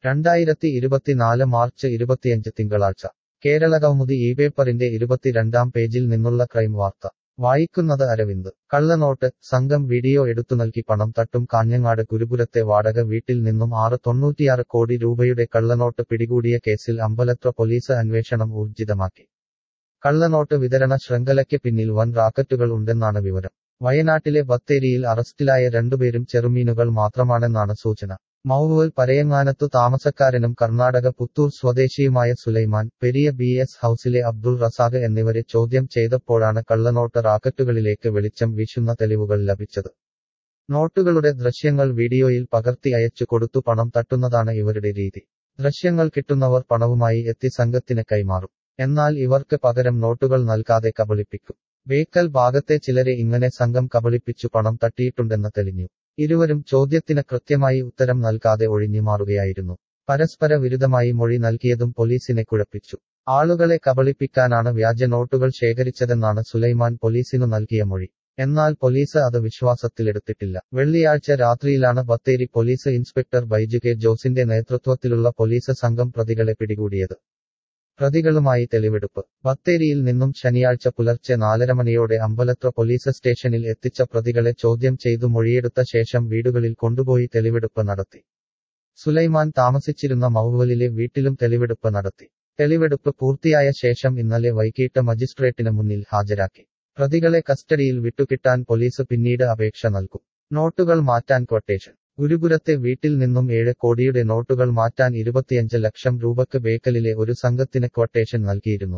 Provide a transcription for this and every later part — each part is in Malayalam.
രണ്ടായിരത്തി ഇരുപത്തിനാല് മാർച്ച് ഇരുപത്തിയഞ്ച് തിങ്കളാഴ്ച കേരളകൗമുദി ഈ പേപ്പറിന്റെ ഇരുപത്തിരണ്ടാം പേജിൽ നിന്നുള്ള ക്രൈം വാർത്ത വായിക്കുന്നത് അരവിന്ദ് കള്ളനോട്ട് സംഘം വീഡിയോ എടുത്തു നൽകി പണം തട്ടും കാഞ്ഞങ്ങാട് ഗുരുപുരത്തെ വാടക വീട്ടിൽ നിന്നും ആറ് തൊണ്ണൂറ്റിയാറ് കോടി രൂപയുടെ കള്ളനോട്ട് പിടികൂടിയ കേസിൽ അമ്പലത്ര പോലീസ് അന്വേഷണം ഊർജിതമാക്കി കള്ളനോട്ട് വിതരണ ശൃംഖലയ്ക്ക് പിന്നിൽ വൻ റാക്കറ്റുകൾ ഉണ്ടെന്നാണ് വിവരം വയനാട്ടിലെ ബത്തേരിയിൽ അറസ്റ്റിലായ രണ്ടുപേരും ചെറുമീനുകൾ മാത്രമാണെന്നാണ് സൂചന മൗവൽ പരയങ്ങാനത്തു താമസക്കാരനും കർണാടക പുത്തൂർ സ്വദേശിയുമായ സുലൈമാൻ പെരിയ ബി എസ് ഹൌസിലെ അബ്ദുൾ റസാഖ് എന്നിവരെ ചോദ്യം ചെയ്തപ്പോഴാണ് കള്ളനോട്ട് റാക്കറ്റുകളിലേക്ക് വെളിച്ചം വീശുന്ന തെളിവുകൾ ലഭിച്ചത് നോട്ടുകളുടെ ദൃശ്യങ്ങൾ വീഡിയോയിൽ പകർത്തി അയച്ചു കൊടുത്തു പണം തട്ടുന്നതാണ് ഇവരുടെ രീതി ദൃശ്യങ്ങൾ കിട്ടുന്നവർ പണവുമായി എത്തി സംഘത്തിന് കൈമാറും എന്നാൽ ഇവർക്ക് പകരം നോട്ടുകൾ നൽകാതെ കബളിപ്പിക്കും ബേക്കൽ ഭാഗത്തെ ചിലരെ ഇങ്ങനെ സംഘം കബളിപ്പിച്ചു പണം തട്ടിയിട്ടുണ്ടെന്ന് തെളിഞ്ഞു ഇരുവരും ചോദ്യത്തിന് കൃത്യമായി ഉത്തരം നൽകാതെ ഒഴിഞ്ഞുമാറുകയായിരുന്നു പരസ്പര വിരുദ്ധമായി മൊഴി നൽകിയതും പോലീസിനെ കുഴപ്പിച്ചു ആളുകളെ കബളിപ്പിക്കാനാണ് വ്യാജ നോട്ടുകൾ ശേഖരിച്ചതെന്നാണ് സുലൈമാൻ പോലീസിനു നൽകിയ മൊഴി എന്നാൽ പോലീസ് അത് വിശ്വാസത്തിലെടുത്തിട്ടില്ല വെള്ളിയാഴ്ച രാത്രിയിലാണ് Bathery police inspector Baiju K ജോസിന്റെ നേതൃത്വത്തിലുള്ള പോലീസ് സംഘം പ്രതികളെ പിടികൂടിയത് പ്രതികളുമായി തെളിവെടുപ്പ് ബത്തേരിയിൽ നിന്നും ശനിയാഴ്ച പുലർച്ചെ നാലര മണിയോടെ അമ്പലത്ര പോലീസ് സ്റ്റേഷനിൽ എത്തിച്ച പ്രതികളെ ചോദ്യം ചെയ്തു മൊഴിയെടുത്ത ശേഷം വീടുകളിൽ കൊണ്ടുപോയി തെളിവെടുപ്പ് നടത്തി സുലൈമാൻ താമസിച്ചിരുന്ന മൗവലിലെ വീട്ടിലും തെളിവെടുപ്പ് നടത്തി തെളിവെടുപ്പ് പൂർത്തിയായ ശേഷം ഇന്നലെ വൈകിട്ട് മജിസ്ട്രേറ്റിന് മുന്നിൽ ഹാജരാക്കി പ്രതികളെ കസ്റ്റഡിയിൽ വിട്ടുകിട്ടാൻ പോലീസ് പിന്നീട് അപേക്ഷ നൽകും നോട്ടുകൾ മാറ്റാൻ ക്വട്ടേഷൻ ഗുരുപുരത്തെ വീട്ടിൽ നിന്നും ഏഴ് കോടിയുടെ നോട്ടുകൾ മാറ്റാൻ ഇരുപത്തിയഞ്ച് ലക്ഷം രൂപക്ക് ബേക്കലിലെ ഒരു സംഘത്തിന് ക്വട്ടേഷൻ നൽകിയിരുന്നു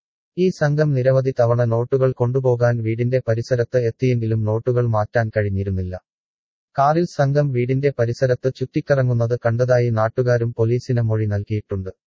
ഈ സംഘം നിരവധി തവണ നോട്ടുകൾ കൊണ്ടുപോകാൻ വീടിന്റെ പരിസരത്ത് എത്തിയെങ്കിലും നോട്ടുകൾ മാറ്റാൻ കഴിഞ്ഞിരുന്നില്ല കാറിൽ സംഘം വീടിന്റെ പരിസരത്ത് ചുറ്റിക്കറങ്ങുന്നത് കണ്ടതായി നാട്ടുകാരും പോലീസിന് മൊഴി നൽകിയിട്ടുണ്ട്